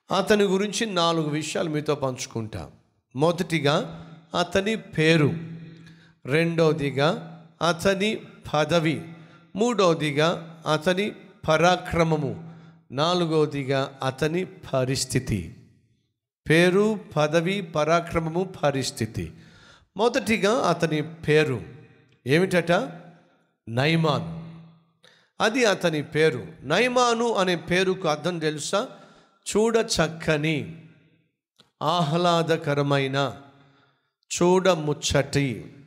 అతని గురించి నాలుగు విషయాలు మీతో పంచుకుంటా మొదటిగా అతని పేరు రెండవదిగా అతని పదవి మూడవదిగా అతని పరాక్రమము నాలుగవదిగా అతని పరిస్థితి పేరు పదవి పరాక్రమము పరిస్థితి మొదటిగా అతని పేరు ఏమిటట నైమాన్ అది అతని పేరు నైమాను అనే పేరుకు అర్థం తెలుసా చూడ చక్కని ఆహ్లాదకరమైన చూడ ముచ్చటి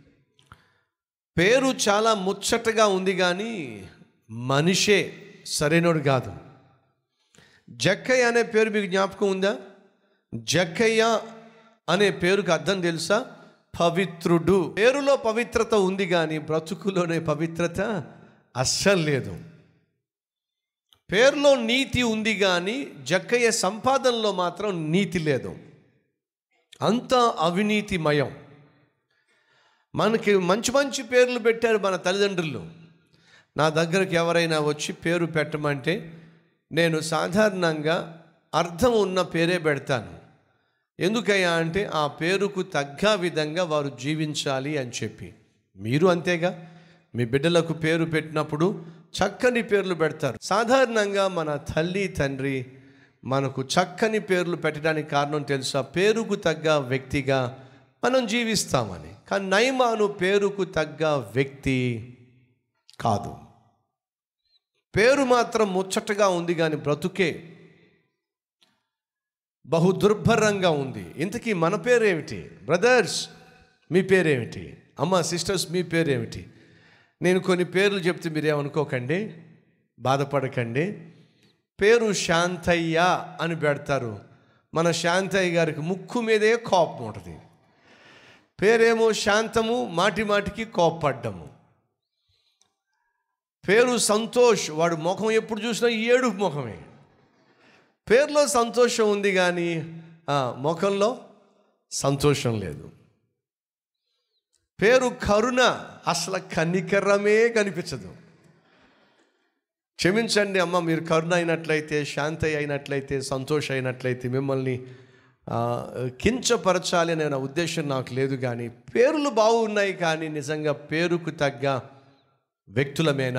పేరు చాలా ముచ్చటగా ఉంది కానీ మనిషే సరైనడు కాదు జక్కయ్య అనే పేరు మీకు జ్ఞాపకం ఉందా జక్కయ్య అనే పేరుకు అర్థం తెలుసా పవిత్రుడు పేరులో పవిత్రత ఉంది కానీ బ్రతుకులోనే పవిత్రత అస్సలు లేదు పేరులో నీతి ఉంది కానీ జక్కయ్య సంపాదనలో మాత్రం నీతి లేదు అంతా అవినీతిమయం మనకి మంచి మంచి పేర్లు పెట్టారు మన తల్లిదండ్రులు నా దగ్గరకు ఎవరైనా వచ్చి పేరు పెట్టమంటే నేను సాధారణంగా అర్థం ఉన్న పేరే పెడతాను ఎందుకయ్యా అంటే ఆ పేరుకు తగ్గ విధంగా వారు జీవించాలి అని చెప్పి మీరు అంతేగా మీ బిడ్డలకు పేరు పెట్టినప్పుడు చక్కని పేర్లు పెడతారు సాధారణంగా మన తల్లి తండ్రి మనకు చక్కని పేర్లు పెట్టడానికి కారణం తెలుసా పేరుకు తగ్గ వ్యక్తిగా మనం జీవిస్తామని కానీ నైమాను పేరుకు తగ్గ వ్యక్తి కాదు పేరు మాత్రం ముచ్చటగా ఉంది కానీ బ్రతుకే బహు దుర్భరంగా ఉంది ఇంతకీ మన పేరేమిటి బ్రదర్స్ మీ పేరేమిటి అమ్మ సిస్టర్స్ మీ పేరేమిటి నేను కొన్ని పేర్లు చెప్తే మీరేమనుకోకండి బాధపడకండి పేరు శాంతయ్య అని పెడతారు మన శాంతయ్య గారికి ముక్కు మీదే కోపం ఉంటుంది పేరేమో శాంతము మాటి మాటికి కోప్పడ్డము పేరు సంతోష్ వాడు ముఖం ఎప్పుడు చూసినా ఏడు ముఖమే పేరులో సంతోషం ఉంది కానీ ఆ, ముఖంలో సంతోషం లేదు పేరు కరుణ అసలు కనికరమే కనిపించదు క్షమించండి అమ్మ మీరు కరుణ అయినట్లయితే శాంతి అయినట్లయితే సంతోష అయినట్లయితే మిమ్మల్ని ఆ, కించపరచాలి అనే నా ఉద్దేశం నాకు లేదు కానీ పేర్లు బాగున్నాయి కానీ నిజంగా పేరుకు తగ్గ వ్యక్తులమేనా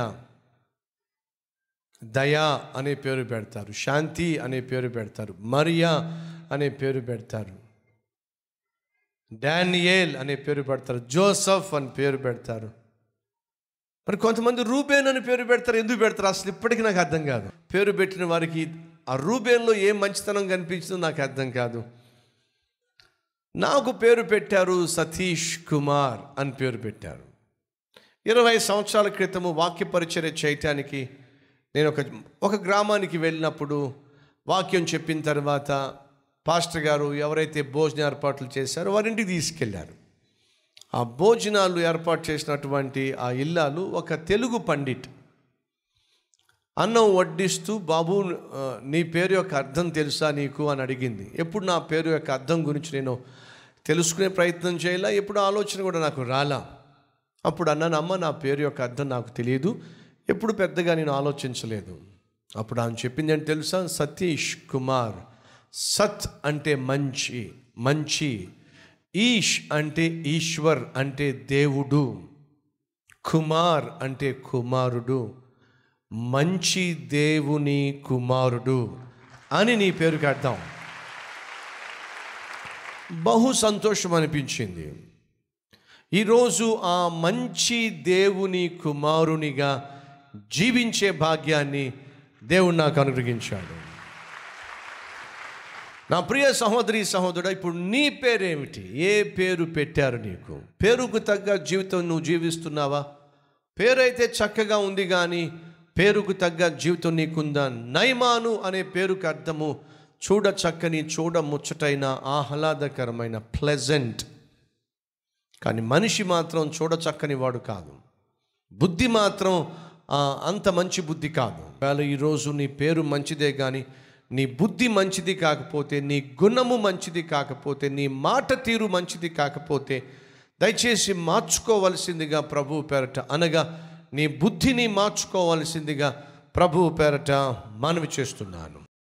దయా అనే పేరు పెడతారు శాంతి అనే పేరు పెడతారు మరియా అనే పేరు పెడతారు డానియేల్ అనే పేరు పెడతారు జోసఫ్ అని పేరు పెడతారు మరి కొంతమంది రూబేన్ అని పేరు పెడతారు ఎందుకు పెడతారు అసలు ఇప్పటికీ నాకు అర్థం కాదు పేరు పెట్టిన వారికి ఆ రూబేన్లో ఏం మంచితనం కనిపించిందో నాకు అర్థం కాదు నాకు పేరు పెట్టారు సతీష్ కుమార్ అని పేరు పెట్టారు ఇరవై సంవత్సరాల క్రితము వాక్య పరిచర్య చేయటానికి నేను ఒక ఒక గ్రామానికి వెళ్ళినప్పుడు వాక్యం చెప్పిన తర్వాత పాస్టర్ గారు ఎవరైతే భోజన ఏర్పాట్లు చేశారో వారింటికి తీసుకెళ్లారు ఆ భోజనాలు ఏర్పాటు చేసినటువంటి ఆ ఇల్లాలు ఒక తెలుగు పండిట్ అన్నం వడ్డిస్తూ బాబు ఆ, నీ పేరు యొక్క అర్థం తెలుసా నీకు అని అడిగింది ఎప్పుడు నా పేరు యొక్క అర్థం గురించి నేను తెలుసుకునే ప్రయత్నం చేయాలా ఎప్పుడు ఆలోచన కూడా నాకు రాలా అప్పుడు అన్నాను అమ్మ నా పేరు యొక్క అర్థం నాకు తెలియదు ఎప్పుడు పెద్దగా నేను ఆలోచించలేదు అప్పుడు ఆమె చెప్పింది ఏంటి తెలుసా సతీష్ కుమార్ సత్ అంటే మంచి మంచి ఈష్ అంటే ఈశ్వర్ అంటే దేవుడు కుమార్ అంటే కుమారుడు మంచి దేవుని కుమారుడు అని నీ పేరుకి అర్థం బహు సంతోషం అనిపించింది ఈరోజు ఆ మంచి దేవుని కుమారునిగా జీవించే భాగ్యాన్ని దేవుడు నాకు అనుగ్రహించాడు నా ప్రియ సహోదరి సహోదరుడు ఇప్పుడు నీ పేరేమిటి ఏ పేరు పెట్టారు నీకు పేరుకు తగ్గ జీవితం నువ్వు జీవిస్తున్నావా పేరైతే చక్కగా ఉంది కానీ పేరుకు తగ్గ జీవితం నీకుందా నైమాను అనే పేరుకు అర్థము చూడ చక్కని చూడ ముచ్చటైన ఆహ్లాదకరమైన ప్లెజెంట్ కానీ మనిషి మాత్రం చూడ చక్కని వాడు కాదు బుద్ధి మాత్రం ఆ, అంత మంచి బుద్ధి కాదు వేళ ఈరోజు నీ పేరు మంచిదే కానీ నీ బుద్ధి మంచిది కాకపోతే నీ గుణము మంచిది కాకపోతే నీ మాట తీరు మంచిది కాకపోతే దయచేసి మార్చుకోవలసిందిగా ప్రభువు పేరట అనగా నీ బుద్ధిని మార్చుకోవలసిందిగా ప్రభువు పేరట మనవి చేస్తున్నాను